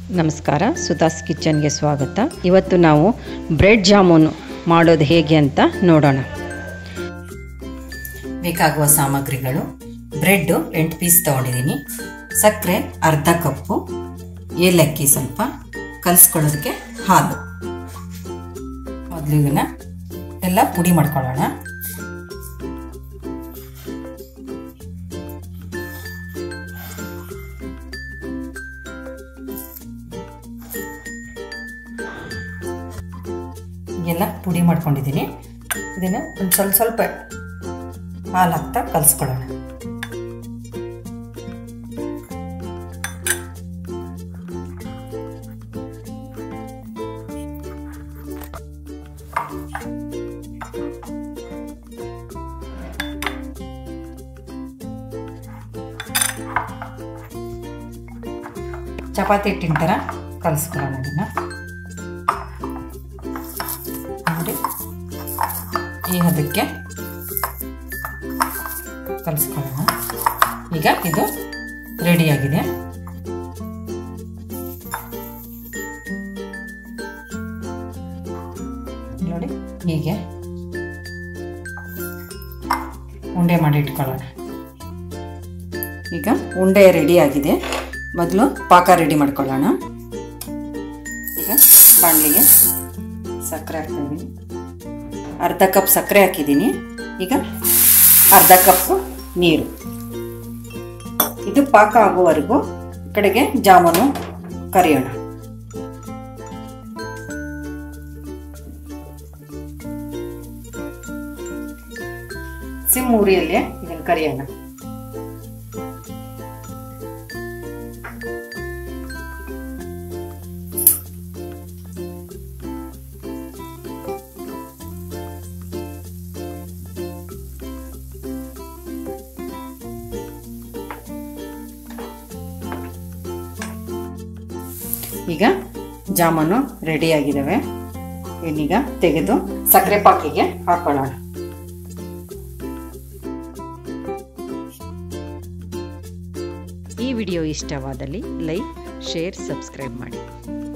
ನಮಸ್ಕಾರ ಸುತಾಸ್ ಕಿಚನ್ಗೆ ಸ್ವಾಗತ ಇವತ್ತು ನಾವು ಬ್ರೆಡ್ ಜಾಮೂನು ಮಾಡೋದು ಹೇಗೆ ಅಂತ ನೋಡೋಣ ಬೇಕಾಗುವ ಸಾಮಗ್ರಿಗಳು ಬ್ರೆಡ್ಡು ಎಂಟು ಪೀಸ್ ತೊಗೊಂಡಿದ್ದೀನಿ ಸಕ್ಕರೆ ಅರ್ಧ ಕಪ್ಪು ಏಲಕ್ಕಿ ಸ್ವಲ್ಪ ಕಲಿಸ್ಕೊಳ್ಳೋದಕ್ಕೆ ಹಾಲು ಮೊದಲು ಇದನ್ನ ಎಲ್ಲ ಪುಡಿ ಮಾಡ್ಕೊಳ್ಳೋಣ ಎಲ್ಲ ಪುಡಿ ಮಾಡ್ಕೊಂಡಿದ್ದೀನಿ ಇದನ್ನು ಒಂದು ಸ್ವಲ್ಪ ಸ್ವಲ್ಪ ಹಾಲು ಹಾಕ್ತಾ ಕಲಿಸ್ಕೊಳ್ಳೋಣ ಚಪಾತಿ ಹಿಟ್ಟಿನ ಥರ ಕಲಿಸ್ಕೊಳ್ಳೋಣ ಅದನ್ನು ನೋಡಿ ಈ ಹದಕ್ಕೆ ಕಲಿಸ್ಕೊಳ್ಳೋಣ ಈಗ ಇದು ರೆಡಿಯಾಗಿದೆ ನೋಡಿ ಹೀಗೆ ಉಂಡೆ ಮಾಡಿ ಇಟ್ಕೊಳ್ಳೋಣ ಈಗ ಉಂಡೆ ರೆಡಿ ಆಗಿದೆ ಮೊದಲು ಪಾಕ ರೆಡಿ ಮಾಡ್ಕೊಳ್ಳೋಣ ಈಗ ಬಾಣಲಿಗೆ ಸಕ್ಕರೆ ಹಾಕ್ತಾಯಿದ್ದೀನಿ ಅರ್ಧ ಕಪ್ ಸಕ್ಕರೆ ಹಾಕಿದ್ದೀನಿ ಈಗ ಅರ್ಧ ಕಪ್ ನೀರು ಇದು ಪಾಕ ಆಗುವವರೆಗೂ ಕಡೆಗೆ ಜಾಮೂನು ಕರಿಯೋಣ ಸಿಮ್ ಉರಿಯಲ್ಲೇ ಇದನ್ನು ಕರಿಯೋಣ ಈಗ ಜಾಮೂನು ರೆಡಿಯಾಗಿದ್ದಾವೆ ಇನ್ನೀಗ ತೆಗೆದು ಸಕ್ಕರೆ ಪಾಕಿಗೆ ಹಾಕೊಳ್ಳೋಣ ಈ ವಿಡಿಯೋ ಇಷ್ಟವಾದಲ್ಲಿ ಲೈಕ್ ಶೇರ್ ಸಬ್ಸ್ಕ್ರೈಬ್ ಮಾಡಿ